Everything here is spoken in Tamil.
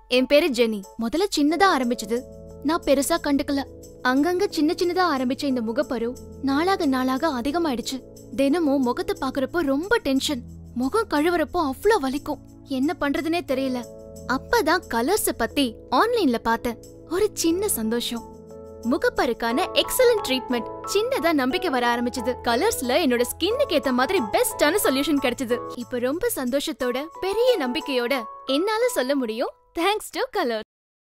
என் பேரு ஜெனி முதல்ல சின்னதா ஆரம்பிச்சது நான் பெருசா கண்டுக்கல அங்கங்க சின்ன சின்னதா ஆரம்பிச்ச இந்த முகப்பரு நாளாக நாளாக அதிகமாயிடுச்சு தினமும் முகத்தை பாக்குறப்போ ரொம்ப டென்ஷன் முகம் கழுவுறப்போ அவ்ளோ வலிக்கும் என்ன பண்றதுனே தெரியல அப்பதான் கலர்ஸ் பத்தி ஆன்லைன்ல பார்த்தேன் ஒரு சின்ன சந்தோஷம் முகப்பருக்கான எக்ஸலன்ட் ட்ரீட்மெண்ட் சின்னதா நம்பிக்கை வர ஆரம்பிச்சது கலர்ஸ்ல என்னோட ஸ்கின்னுக்கு ஏத்த மாதிரி பெஸ்டான சொல்யூஷன் கிடைச்சது இப்ப ரொம்ப சந்தோஷத்தோட பெரிய நம்பிக்கையோட என்னால சொல்ல முடியும் தேங்க்ஸ் டு கலர்